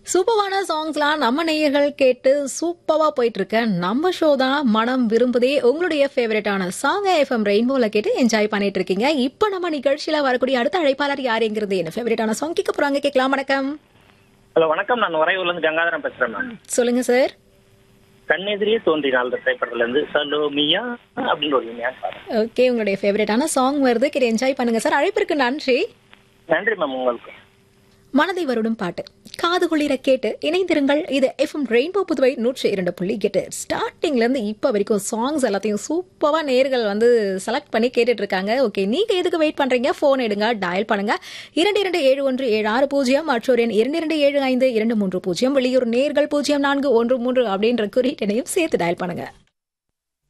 சூப்பரான சாங்ஸ்லாம் நம்ம நேயர்கள் கேட்டு சூப்பரா போயிட்டு இருக்க நம்ம ஷோ தான் மனம் விரும்புதே உங்களுடைய ஃபேவரட்டான சாங் எஃப்எம் ரெயின்போல கேட்டு என்ஜாய் பண்ணிட்டு இருக்கீங்க இப்போ நம்ம நிகழ்ச்சியில வரக்கூடிய அடுத்த அழைப்பாளர் யாருங்கிறது என்ன ஃபேவரட்டான சாங் கேட்க போறாங்க கேட்கலாம் வணக்கம் ஹலோ வணக்கம் நான் உறையூர்ல இருந்து கங்காதரன் பேசுறேன் மேம் சொல்லுங்க சார் கண்ணெதிரியே தோன்றினால் இந்த திரைப்படத்துல இருந்து சலோமியா அப்படின்னு ஒரு இனிமையான பாடல் ஓகே உங்களுடைய ஃபேவரட்டான சாங் வருது கேட்டு என்ஜாய் பண்ணுங்க சார் அழைப்பிற்கு நன்றி நன்றி மேம் உங்களுக்கு மனதை வருடும் பாட்டு காது குளிர கேட்டு இணைந்திருங்கள் இது எஃப்எம் ரெயின்போ புதுவை நூற்றி இரண்டு புள்ளி எட்டு ஸ்டார்டிங்ல இருந்து இப்போ வரைக்கும் சாங்ஸ் எல்லாத்தையும் சூப்பரா நேர்கள் வந்து செலக்ட் பண்ணி கேட்டுட்டு இருக்காங்க ஓகே நீங்க எதுக்கு வெயிட் பண்றீங்க போன் எடுங்க டயல் பண்ணுங்க இரண்டு இரண்டு ஏழு ஒன்று ஏழு ஆறு பூஜ்ஜியம் மற்றொரு எண் இரண்டு இரண்டு ஏழு ஐந்து இரண்டு மூன்று பூஜ்ஜியம் வெளியூர் நேர்கள் பூஜ்ஜியம் நான்கு ஒன்று மூன்று அப்படின்ற குறியீட்டனையும் சேர்த்து டயல் பண்ணுங்க